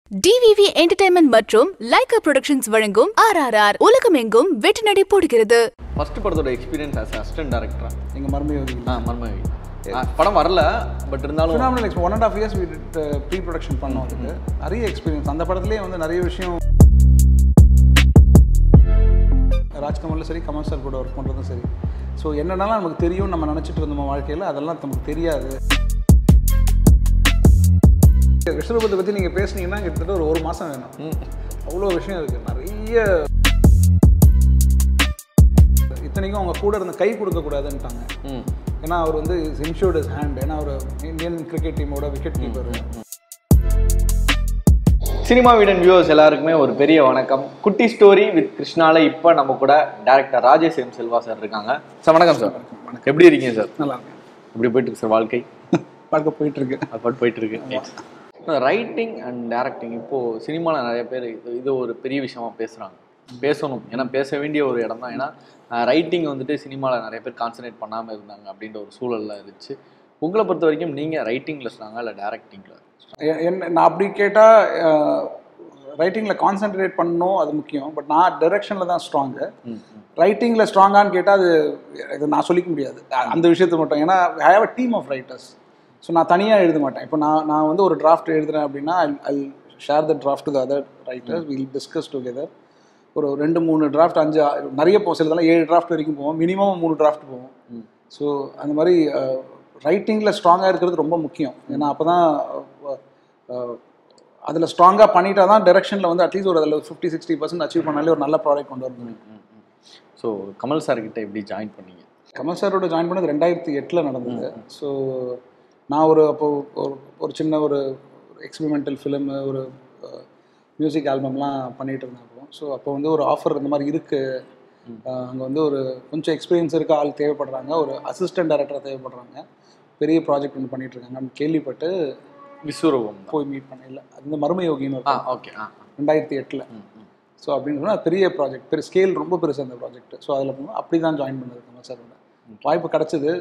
TVV entertainment மற்றும் Lyca productions வழங்கும் RRR உலகமெங்கும் வெற்றி நடை போடுகிறது ஃபர்ஸ்ட் படத்தோட எக்ஸ்பீரியன்ஸ் ஆஸ் அசிஸ்டன்ட் டேரக்டரா எங்கள் மர்மயோகி ஆ மர்மவி ஆ, படம் வரல பட் இருந்தாலும் phenomenal experience one and half years pre production பண்ணோம் அதுக்கு நிறைய எக்ஸ்பீரியன்ஸ் அந்த படத்துலேயே வந்து நிறைய விஷயம் ராஜ்கமலில் சரி கமல் சார் கூட ஒர்க் பண்ணுறதும் சரி ஸோ என்னென்னலாம் நமக்கு தெரியும் நம்ம நினச்சிட்டு இருந்தோம் வாழ்க்கையில் அதெல்லாம் நமக்கு தெரியாது விஸ்வரூபத்தை பற்றி நீங்கள் பேசுனீங்கன்னா கிட்டத்தட்ட ஒரு ஒரு மாதம் வேணும் அவ்வளோ விஷயம் இருக்குது நிறைய இத்தனைக்கும் அவங்க கூட இருந்து கை கொடுக்கக்கூடாதுன்ட்டாங்க ம் ஏன்னா அவர் வந்து இன்ஷூர்ட் இஸ் ஹேண்ட் ஏன்னா அவர் இந்தியன் கிரிக்கெட் டீமோட விக்கெட் கீப்பர் சினிமா வீடன் வியூவர்ஸ் எல்லாருக்குமே ஒரு பெரிய வணக்கம் குட்டி ஸ்டோரி வித் கிருஷ்ணால இப்போ நம்ம கூட director Rajesh M Selva sir இருக்காங்க சார் வணக்கம் சார் எப்படி இருக்கீங்க சார் நல்லா இருக்கு எப்படி போயிட்டு இருக்கு சார் வாழ்க்கை பார்க்க போயிட்டு இருக்கு அது போயிட்டு இருக்கு ரைட்டிங் அண்ட் டேரக்டிங் இப்போ சினிமாவில் நிறைய பேர் இது இது ஒரு பெரிய விஷயமா பேசுறாங்க பேசணும் ஏன்னா பேச வேண்டிய ஒரு இடம் தான் ஏன்னா ரைட்டிங் வந்துட்டு சினிமாவில் நிறைய பேர் கான்சன்ட்ரேட் பண்ணாமல் இருந்தாங்க அப்படின்ற ஒரு சூழல்ல இருந்துச்சு உங்களை பொறுத்த வரைக்கும் நீங்கள் ரைட்டிங்கில் ஸ்ட்ராங்கா இல்லை டேரக்டிங்கில் எ- என்ன நான் அப்படி கேட்டால் ரைட்டிங்கில் கான்சென்ட்ரேட் பண்ணணும் அது முக்கியம் பட் நான் டைரெக்ஷனில் தான் ஸ்ட்ராங்கு ரைட்டிங்கில் ஸ்ட்ராங்கான்னு கேட்டால் அது இது நான் சொல்லிக்க முடியாது அ- அந்த விஷயத்தை மட்டும் ஏன்னா I have a team of writers so நான் தனியாக எழுத மாட்டேன் இப்போ நான் நான் வந்து ஒரு டிராஃப்ட் எழுதுறேன் அப்படின்னா I share the draft to other writers will discuss together ஒரு ரெண்டு மூணு டிராஃப்ட் அஞ்சு ஆ- நிறைய போகும் சில இதெல்லாம் ஏழு டிராஃப்ட் வரைக்கும் போவோம் மினிமம் மூணு டிராஃப்ட் போவோம் ஸோ அந்த மாதிரி ரைட்டிங்கில் ஸ்ட்ராங்காக இருக்கிறது ரொம்ப முக்கியம் ஏன்னா அப்போ தான் அதில் ஸ்ட்ராங்காக பண்ணிட்டா தான் டெரெக்ஷனில் வந்து அட்லீஸ்ட் ஒரு அதில் ஃபிஃப்டி சிக்ஸ்டி பர்சன்ட் அச்சீவ் பண்ணாலே ஒரு நல்ல ப்ராடக்ட் கொண்டு வர முடியும் ஸோ கமல் சார் கிட்ட எப்படி ஜாயின் பண்ணீங்க கமல் சாரோட ஜாயின் பண்ணது ரெண்டாயிரத்தி எட்டில் நடந்தது ஸோ நான் ஒரு அப்போ ஒரு ஒரு சின்ன ஒரு எக்ஸ்பெரிமெண்டல் ஃபிலிமு ஒரு மியூசிக் ஆல்பம்லாம் பண்ணிகிட்டு இருந்தேன் அப்போ ஸோ அப்போ வந்து ஒரு ஆஃபர் இந்த மாதிரி இருக்குது அங்கே வந்து ஒரு கொஞ்சம் எக்ஸ்பீரியன்ஸ் இருக்க ஆள் தேவைப்படுறாங்க ஒரு அசிஸ்டன்ட் டைரக்டர் தேவைப்படுறாங்க பெரிய ப்ராஜெக்ட் ஒன்று பண்ணிட்டு இருக்காங்கன்னு கேள்விப்பட்டு விஸ்வரூபம் தான் போய் மீட் பண்ணல அது இந்த மர்ம யோகின்னு ஆ ஒரு ஓகே ஆ ரெண்டாயிரத்தி எட்டில் ஸோ அப்படின்னு சொன்னால் பெரிய ப்ராஜெக்ட் பெரிய ஸ்கேல் ரொம்ப பெருசு அந்த ப்ராஜெக்ட் ஸோ அதில் போனோம் அப்படி தான் ஜாயின் பண்ணது கமல் சாரோட வாய்ப்பு கிடச்சிது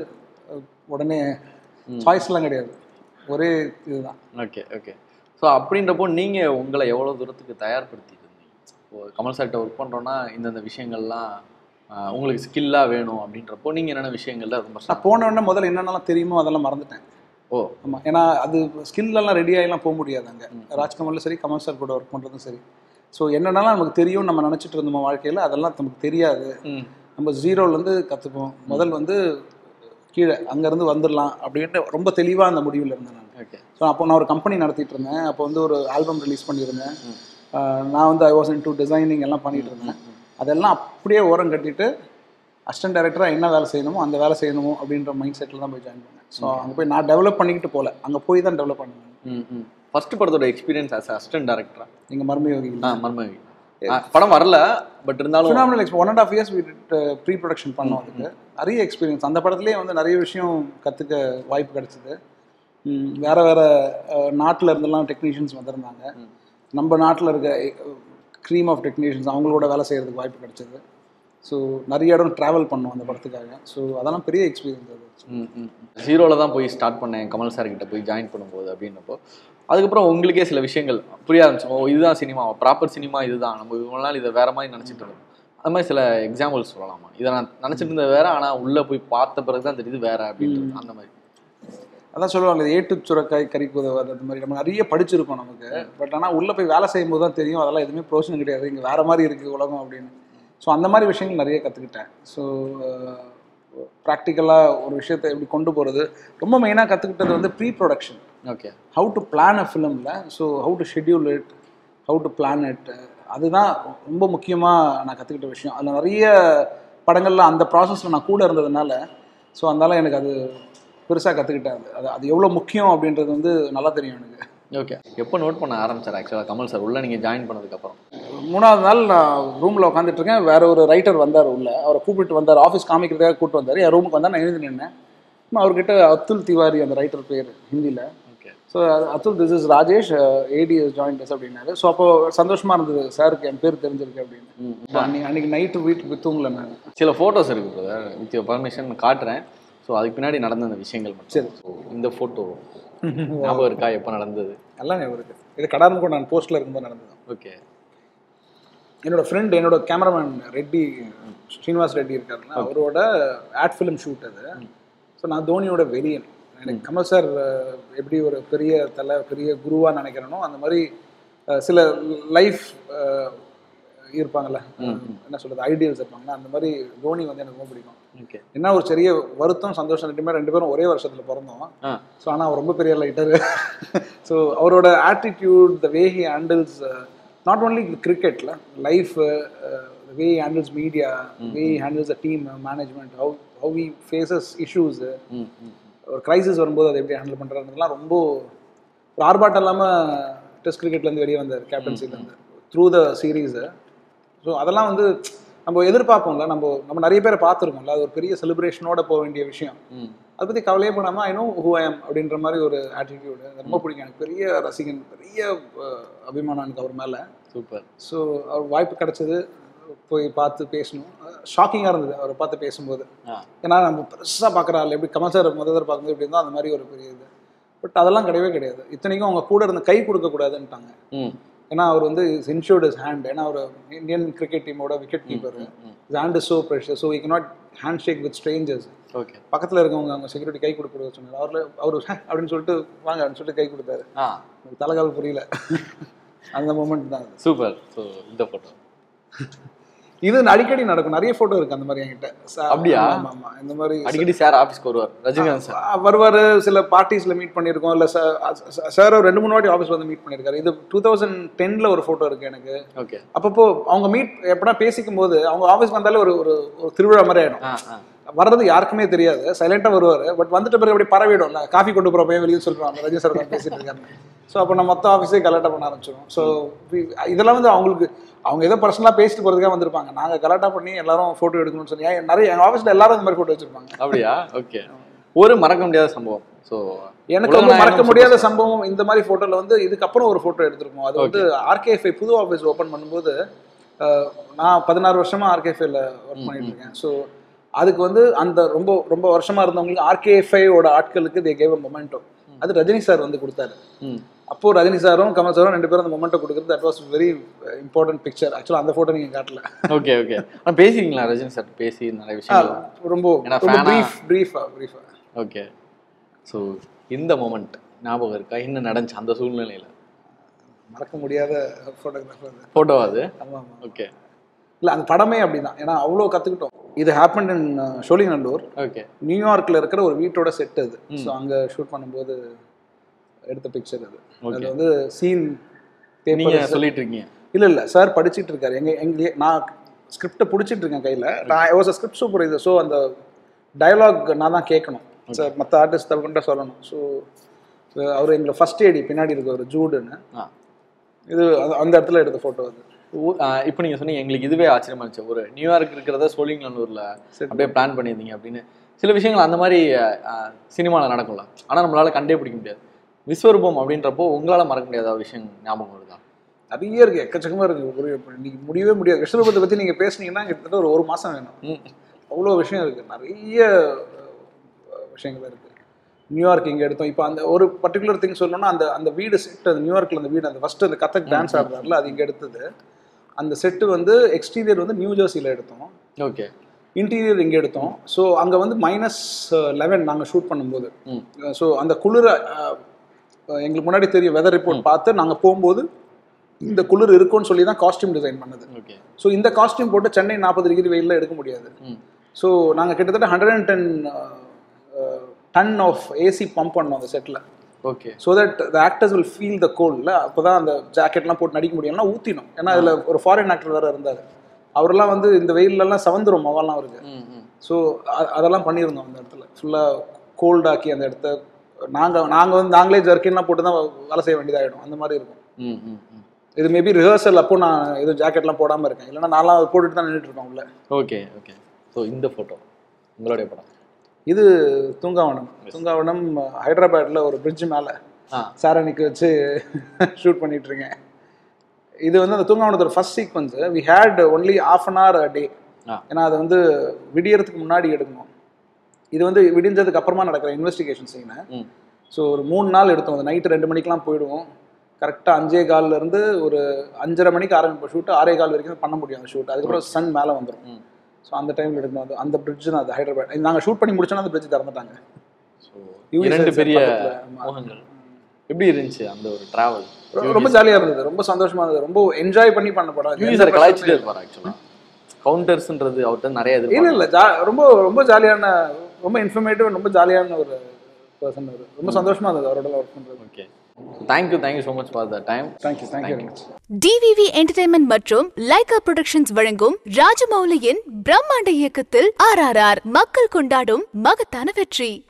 உடனே சாய்ஸ்லாம் கிடையாது ஒரே இதுதான் ஓகே ஓகே ஸோ அப்படின்றப்போ நீங்கள் உங்களை எவ்வளோ தூரத்துக்கு தயார்படுத்திட்டு இருந்தீங்க இப்போ கமல் சார்கிட்ட ஒர்க் பண்ணுறோன்னா இந்தந்த விஷயங்கள்லாம் ஆஹ், உங்களுக்கு ஸ்கில்லாக வேணும் அப்படின்றப்போ நீங்கள் என்னென்ன விஷயங்கள்ல ரொம்ப நான் போன உடனே முதல்ல என்னென்னலாம் தெரியுமோ அதெல்லாம் மறந்துட்டேன் ஓ ஆமாம் ஏன்னா அது ஸ்கில்லெல்லாம் ரெடி ஆகிலாம் போக முடியாது அங்கே ராஜ்கமலில் சரி கமல் சார் கூட ஒர்க் பண்ணுறதும் சரி ஸோ என்னென்னலாம் நமக்கு தெரியும் நம்ம நினச்சிட்டு இருந்தோம் வாழ்க்கையில் அதெல்லாம் நமக்கு தெரியாது ம் நம்ம ஜீரோலேருந்து கற்றுப்போம் முதல் வந்து கீழே அங்கேருந்து வந்துடலாம் அப்படின்ட்டு ரொம்ப தெளிவாக அந்த முடிவில் இருந்தேன் நான் ஓகே ஸோ அப்போ நான் ஒரு கம்பெனி நடத்திட்டு இருந்தேன் அப்போ வந்து ஒரு ஆல்பம் ரிலீஸ் பண்ணியிருந்தேன் ஆஹ் நான் வந்து I was into designing எல்லாம் பண்ணிட்டு இருந்தேன் அதெல்லாம் அப்படியே ஓரம் கட்டிட்டு அசிஸ்டன்ட் டைரக்டராக என்ன வேலை செய்யணுமோ அந்த வேலை செய்யணுமோ அப்படின்ற மைண்ட் செட்டில் தான் போய் ஜாயின் பண்ணேன் ஸோ அங்கே போய் நான் டெவலப் பண்ணிக்கிட்டு போகல அங்கே போய் தான் டெவலப் பண்ணேன் ம் ம் ஃபர்ஸ்ட் படத்தோட எக்ஸ்பீரியன்ஸ் ஆஸ் அசிஸ்டன்ட் டேரக்டரா எங்கள் மர்மயோகி ஆ மர்மவி ஆ, படம் வரல பட் இருந்தாலும் phenomenal experience one and half years pre production பண்ணோம் அதுக்கு நிறைய எக்ஸ்பீரியன்ஸ் அந்த படத்துலேயே வந்து நிறைய விஷயம் கற்றுக்க வாய்ப்பு கிடைச்சிது ம், வேற வேற நாட்டில் இருந்தெல்லாம் டெக்னீஷியன்ஸ் வந்திருந்தாங்க நம்ம நாட்டில் இருக்க க்ரீம் ஆஃப் டெக்னீஷியன்ஸ் அவங்களோட வேலை செய்கிறதுக்கு வாய்ப்பு கிடைச்சிது ஸோ நிறைய இடம் ட்ராவல் பண்ணோம் அந்த படத்துக்காக ஸோ அதெல்லாம் பெரிய எக்ஸ்பீரியன்ஸ் அது ஜீரோவில் தான் போய் ஸ்டார்ட் பண்ணேன் கமல் சார் கிட்ட போய் ஜாயின் பண்ணும்போது அப்படின்னப்போ அதுக்கப்புறம் உங்களுக்கே சில விஷயங்கள் புரிய ஆரம்பிச்சோம் ஓ இதுதான் சினிமா ப்ராப்பர் சினிமா இதுதான் நம்ம இவ்வளோ நாள் இதை வேற மாதிரி நினச்சிட்டு இருந்தோம் அது மாதிரி சில எக்ஸாம்பிள்ஸ் சொல்லலாமா இதை நான் நினச்சிட்டு இருந்தது வேற ஆனால் உள்ளே போய் பார்த்த பிறகு தான் தெரியுது வேற அப்படின்றது அந்த மாதிரி அதான் சொல்லுவாங்க ஏட்டு சுரக்காய் கறிக்கு உதவாது அந்த மாதிரி நம்ம நிறைய படிச்சிருக்கோம் நமக்கு பட் ஆனால் உள்ளே போய் வேலை செய்யும் போது தான் தெரியும் அதெல்லாம் எதுவுமே ப்ரோஷன் கிடையாது இங்கே வேற மாதிரி இருக்குது உலகம் அப்படின்னு ஸோ அந்த மாதிரி விஷயங்கள் நிறைய கற்றுக்கிட்டேன் ஸோ ப்ராக்டிக்கலாக ஒரு விஷயத்தை எப்படி கொண்டு போகிறது ரொம்ப மெயினாக கற்றுக்கிட்டது வந்து pre production okay how to plan a ஃபிலிமில் so how to schedule it how to plan it அதுதான் ரொம்ப முக்கியமாக நான் கற்றுக்கிட்ட விஷயம் அதில் நிறைய படங்கள்ல அந்த ப்ராசஸில் நான் கூட இருந்ததுனால ஸோ அதனால எனக்கு அது பெருசாக கற்றுக்கிட்டேன் அது அது அது எவ்வளோ முக்கியம் அப்படின்றது வந்து நல்லா தெரியும் எனக்கு ஓகே எப்போ நோட் பண்ண ஆரம்பிச்சார் ஆக்சுவலாக கமல் சார் உள்ள நீங்கள் ஜாயின் பண்ணதுக்கப்புறம் மூணாவது நாள் நான் ரூமில் உட்காந்துட்டு இருக்கேன் வேற ஒரு ரைட்டர் வந்தார் உள்ள அவரை கூப்பிட்டு வந்தார் ஆஃபீஸ் காமிக்கிறதுக்காக கூப்பிட்டு வந்தார் என் ரூமுக்கு வந்தால் நான் எழுந்து நின்னேன் அப்புறம் அவர்கிட்ட அத்துல் திவாரி அந்த ரைட்டர் பேர் ஹிந்தியில் okay so Atul this is Rajesh AD joined us அப்படின்னாரு ஸோ அப்போ சந்தோஷமா இருந்தது சாருக்கு என் பேர் தெரிஞ்சிருக்கு அப்படின்னு அன்னைக்கு அன்னைக்கு நைட்டு வீட்டுக்கு தூங்கல நான் சில ஃபோட்டோஸ் இருக்கு பிரதர் வித் யோர் பர்மிஷன் காட்டுறேன் ஸோ அதுக்கு பின்னாடி நடந்த அந்த விஷயங்கள் மட்டும் சரி. ஸோ இந்த ஃபோட்டோ ஞாபகம் இருக்கா எப்போ நடந்தது எல்லாம் ஞாபகம் இருக்கு இது கடாரம் கூட நான் போஸ்ட்ல இருக்கும்போது நடந்தது ஓகே என்னோட ஃப்ரெண்ட் என்னோட கேமராமேன் ரெட்டி ஸ்ரீனிவாஸ் ரெட்டி இருக்காருல்ல அவரோட ஆட் ஃபிலிம் ஷூட் அது ஸோ நான் தோனியோட வெறியன் எனக்கு கமல் சார் அஹ், எப்படி ஒரு பெரிய தலை பெரிய குருவா நினைக்கிறேனோ அந்த மாதிரி அஹ், சில லைஃப் இருப்பாங்கல்ல என்ன சொல்றது ஐடியல்ஸ் இருப்பாங்கல்ல அந்த மாதிரி தோனி வந்து எனக்கு ரொம்ப பிடிக்கும் ஓகே என்ன ஒரு பெரிய வருத்தம் சந்தோஷம் ரெண்டுமே ரெண்டு பேரும் ஒரே வருஷத்துல பிறந்தோம் ஆ ஸோ ஆனால் அவர் ரொம்ப பெரிய லைட்டர் ஸோ அவரோட attitude the way he handles not only கிரிக்கெட்டில் life way handles media way handles a team management how how he faces issues hmm hmm ஒரு கிரைசிஸ் வரும்போது அதை எப்படி ஹேண்டில் பண்ணுறதுலாம் ரொம்ப ஒரு ஆர்ப்பாட்டம் இல்லாமல் டெஸ்ட் கிரிக்கெட்லேருந்து வெளியே வந்தார் கேப்டன்சிலேருந்து த்ரூ த சீரீஸு ஸோ அதெல்லாம் வந்து நம்ம எதிர்பார்ப்போம்ல நம்ம நம்ம நிறைய பேரை பார்த்துருக்கோம்ல அது ஒரு பெரிய செலிப்ரேஷனோட போக வேண்டிய விஷயம் ம் அதை பற்றி கவலையே பண்ணாமல் I know who I am அப்படின்ற மாதிரி ஒரு ஆட்டிடியூடு ரொம்ப பிடிக்கும் எனக்கு பெரிய ரசிகன் பெரிய அஹ், அபிமானம் எனக்கு அவர் மேலே சூப்பர் ஸோ அவர் வாய்ப்பு கிடைச்சது போய் பார்த்து பேசணும் ஷாக்கிங்காக இருந்தது அவரை பார்த்து பேசும்போது ஆ ஏன்னா நம்ம பெருசாக பார்க்குற ஆள் எப்படி கமல் சார் முதல் தடவை பார்க்கும்போது எப்படி இருந்தோ அந்த மாதிரி ஒரு பெரிய இது பட் அதெல்லாம் கிடையவே கிடையாது இத்தனைக்கும் அவங்க கூட இருந்து கை கொடுக்கக்கூடாதுன்ட்டாங்க ம் ஏன்னா அவர் வந்து இன்ஷூர்ட் இஸ் ஹேண்ட் ஏன்னா அவர் இந்தியன் கிரிக்கெட் டீமோட wicket keeper is hand is so pressure so we not hand shake with strangers okay பக்கத்தில் இருக்கவங்க அவங்க செக்யூரிட்டி கை கொடுக்க சொன்னார் அவர் அவர் "ஹே" அப்படின்னு சொல்லிட்டு வாங்க அப்படின்னு சொல்லிட்டு கை கொடுத்தாரு ஆ எனக்கு தலைகால் புரியல அந்த மூமெண்ட் தான் அது சூப்பர் ஸோ இந்த ஃபோட்டோ இது அடிக்கடி நடக்கும் நிறைய ஃபோட்டோ இருக்கு அந்த மாதிரி என்கிட்ட ச- அப்படியா? ஆமா ஆமா இந்த மாதிரி அடிக்கடி சார் ஆஃபீஸ்க்கு வருவார் ரஜினிகாந்த் சார் வருவார் சில பார்ட்டிஸ்ல மீட் பண்ணியிருக்கோம் இல்லை சார் ஒரு ரெண்டு மூணு வாட்டி ஆஃபீஸ் வந்து மீட் பண்ணியிருக்காரு இது டூ தௌசண்ட் டென்ல ஒரு ஃபோட்டோ இருக்கு எனக்கு ஓகே அப்பப்போ அவங்க மீட் எப்படா பேசிக்கும் போது அவங்க ஆஃபீஸ் வந்தாலே ஒரு ஒரு ஒரு திருவிழா மாதிரி ஆயிடும் ஆ ஆ வர்றது யாருக்குமே தெரியாது சைலண்டா வருவாரு பட் வந்துட்ட பிறகு அப்படியே பரவிடும்ல காஃபி கொண்டு போற பையன் வெளியே சொல்றாங்க ரஜினி சார் உட்கார்ந்து பேசிட்டு இருக்காரு ஸோ அப்போ நம்ம மொத்த ஆஃபீஸே கலாட்டா பண்ண ஆரம்பிச்சிடும் ஸோ இதெல்லாம் வந்து அவங்களுக்கு அவங்க ஏதோ பர்சனலாக பேசிட்டு போறதுக்காக வந்திருப்பாங்க நாங்க கலாட்டா பண்ணி எல்லாரும் போட்டோ எடுக்கணும்னு சொல்லி ஏன் நிறைய எங்க ஆஃபீஸ்ல எல்லாரும் இந்த மாதிரி போட்டோ வச்சிருப்பாங்க அப்படியா ஓகே ஒரு மறக்க முடியாத சம்பவம் ஸோ எனக்கு ரொம்ப மறக்க முடியாத சம்பவம் இந்த மாதிரி போட்டோல வந்து இதுக்கப்புறம் ஒரு போட்டோ எடுத்திருக்கோம் அது வந்து ஆர்கேஎஃப்ஐ புது ஆஃபீஸ் ஓப்பன் பண்ணும்போது அஹ், நான் பதினாறு வருஷமா ஆர்கேஎஃப்ஐல ஒர்க் பண்ணிட்டு இருக்கேன் ஸோ அதுக்கு வந்து அந்த ரொம்ப ரொம்ப வருஷமா இருந்தவங்களுக்கு ஆர்கேஎஃப்ஐயோட ஆட்களுக்கு தே கேவ் மொமெண்டோ அது ரஜினி சார் வந்து கொடுத்தாரு ம் அப்போ ரஜினி சாரும் கமல் சாரும் ரெண்டு பேரும் அந்த மொமெண்டோ கொடுக்குறது that was very important picture ஆக்சுவலாக அந்த போட்டோ நீங்க காட்டல ஓகே ஓகே ஆனால் பேசிங்களா ரஜினி சார் பேசி நிறைய விஷயங்கள் ரொம்ப ஏன்னா ரொம்ப fan-ஆ- ப்ரீஃப் ப்ரீஃபா ப்ரீஃபா ஓகே ஸோ இந்த மொமெண்ட் ஞாபகம் இருக்கா என்ன நடந்துச்சு அந்த சூழ்நிலையில மறக்க முடியாத ஃபோட்டோகிராஃபர் ஃபோட்டோ அது ஆமா ஆமா ஓகே இல்ல அந்த படமே அப்படிதான் ஏன்னா அவ்வளோ கத்துக்கிட்டோம் இது ஹேப்பன் இன் ஷோலிங்கநல்லூர் ஓகே நியூயார்க்ல இருக்கிற ஒரு வீட்டோட செட் அது ஸோ அங்க ஷூட் பண்ணும்போது எடுத்த பிக்சர் அது அது வந்து சீன் நீங்க பேப்பர் சொல்லிட்டு இருக்கீங்க இல்ல இல்ல சார் படிச்சிட்டு இருக்காரு எங்க எங்க நான் ஸ்கிரிப்டை பிடிச்சிட்டு இருக்கேன் கையில நான் வாஸ் ஸ்கிரிப்ட் சூப்பர் இது ஸோ அந்த டயலாக் நான் தான் கேட்கணும் சார் மற்ற ஆர்டிஸ்ட் தவிர சொல்லணும் ஸோ அவர் எங்களை ஃபர்ஸ்ட் ஏடி பின்னாடி இருக்க ஒரு ஜூடுன்னு ஆ இது அந்த- அந்த இடத்துல எடுத்த ஃபோட்டோ அது இப்போ நீங்க சொன்னீங்க எங்களுக்கு இதுவே ஆச்சரியமா இருந்துச்சு ஒரு நியூயார்க் இருக்கிறத சோழிங்கநல்லூர்ல அப்படியே பிளான் பண்ணியிருந்தீங்க அப்படின்னு சில விஷயங்கள் அந்த மாதிரி சினிமாவில் நடக்கும்ல ஆனா நம்மளால கண்டே பிடிக்க முடியாது விஸ்வரூபம் அப்படின்றப்போ உங்களால மறக்க முடியாத விஷயம் ஞாபகம் வருதா நிறைய இருக்கு எக்கச்சக்கமா இருக்கு ஒரு இன்னைக்கு முடியவே முடியாது விஸ்வரூபத்தை பத்தி நீங்க பேசுனீங்கன்னா கிட்டத்தட்ட ஒரு ஒரு மாசம் வேணும் ம் அவ்வளோ விஷயம் இருக்கு நிறைய அஹ், விஷயங்கள் இருக்கு நியூயார்க் இங்க எடுத்தோம் இப்போ அந்த ஒரு பர்டிகுலர் திங் சொல்லணும்னா அந்த அந்த வீடு செட் அந்த நியூயார்க்ல அந்த வீடு அந்த ஃபர்ஸ்ட் அந்த கத்தக் டான்ஸ் ஆடுறாருல அது இங்க எடுத்தது அந்த செட்டு வந்து எக்ஸ்டீரியர் வந்து நியூ ஜெர்சியில் எடுத்தோம் ஓகே இன்டீரியர் இங்கே எடுத்தோம் ஸோ அங்கே வந்து மைனஸ் லெவன் நாங்கள் ஷூட் பண்ணும்போது ம் ஸோ அந்த குளிர அஹ், எங்களுக்கு முன்னாடி தெரியும் வெதர் ரிப்போர்ட் பார்த்து நாங்கள் போகும்போது இந்த குளிர் இருக்கும்னு சொல்லி தான் காஸ்டியூம் டிசைன் பண்ணது ஓகே ஸோ இந்த காஸ்டியூம் போட்டு சென்னை நாற்பது டிகிரி வெயிலில் எடுக்க முடியாது ம் ஸோ நாங்கள் கிட்டத்தட்ட hundred and ten ton of AC pump பண்ணோம் அந்த செட்டில் okay so that the actors will feel the கோல்டில் அப்போ தான் அந்த ஜாக்கெட்லாம் போட்டு நடிக்க முடியும்னா ஊற்றினோம் ஏன்னா அதில் ஒரு ஃபாரின் ஆக்டர் வேறு இருந்தார் அவரெல்லாம் வந்து இந்த வெயிலெல்லாம் செவந்துரும் மொகலாம் அவருக்கு ம் ம் ஸோ அதெல்லாம் பண்ணியிருந்தோம் அந்த இடத்துல ஃபுல்லாக கோல்டாக்கி அந்த இடத்த நாங்கள் நாங்கள் வந்து நாங்களே ஜர்க்கின்லாம் போட்டு தான் வேலை செய்ய வேண்டியதாகிடும் அந்த மாதிரி இருக்கும் ம் ம் ம் இது மேபி ரிஹர்சல் அப்போ நான் எதுவும் ஜாக்கெட்லாம் போடாமல் இருக்கேன் இல்லைன்னா நான்லாம் போட்டுட்டு தான் நின்றுட்டு இருக்கேன் உள்ள ஓகே ஓகே ஸோ இந்த ஃபோட்டோ உங்களுடைய படம் இது தூங்காவனம் தூங்காவனம் ஹைதராபாத்ல ஒரு பிரிட்ஜ் மேலே ஆ சாரணிக்கு வச்சு ஷூட் பண்ணிட்டு இருக்கேன் இது வந்து அந்த தூங்காவனத்தோட first sequence we had only of an hour a day ah. ஏன்னா அது வந்து விடியறதுக்கு முன்னாடி எடுக்கணும் இது வந்து விடிஞ்சதுக்கு அப்புறமா நடக்கிற இன்வெஸ்டிகேஷன் சீனு ம் ஸோ ஒரு மூணு நாள் எடுத்தோம் அது நைட்டு ரெண்டு மணிக்கெலாம் போயிடுவோம் கரெக்டாக அஞ்சே கால்ல இருந்து ஒரு அஞ்சரை மணிக்கு ஆரம்பிப்போம் ஷூட் ஆறே கால் வரைக்கும் பண்ண முடியும் அந்த ஷூட் அதுக்கப்புறம் சன் மேலே வந்துடும் ம். ஸோ அந்த டைமில் எடுக்கணும் அது அந்த பிரிட்ஜ் தான் அது ஹைதராபாத் நாங்கள் ஷூட் பண்ணி முடிச்சோன்னா அந்த பிரிட்ஜ் திறந்துட்டாங்க ஸோ UV இரண்டு sensor பெரிய பக்கத்துல, ஆமா. மோகங்கள் எப்படி இருந்துச்சு அந்த ஒரு டிராவல் ரொ- ரொம்ப ஜாலியாக இருந்தது ரொம்ப சந்தோஷமா இருந்தது ரொம்ப என்ஜாய் பண்ணி பண்ண படம் யூவி சார் கலாய்ச்சிட்டே இருப்பார் ஆக்சுவலாக கவுண்டர்ஸ்ன்றது அவர்கிட்ட நிறைய இல்ல எதிர்பார்ப்பு இல்ல ஜா ரொம்ப ரொம்ப ஜாலியான ரொம்ப இன்ஃபர்மேட்டிவ் ரொம்ப ஜாலியான ஒரு பர்சன் அவர் ரொம்ப சந்தோஷமா இருந்தது அவரோட ஒர்க் பண்றது okay thank you thank you so much for the time thank you thank you very much TVV entertainment மற்றும் லைகா புரொடக்ஷன்ஸ் வழங்கும் ராஜமௌலியின் பிரம்மாண்ட இயக்கத்தில் ஆர்ஆர்ஆர் மக்கள் கொண்டாடும் மகத்தான வெற்றி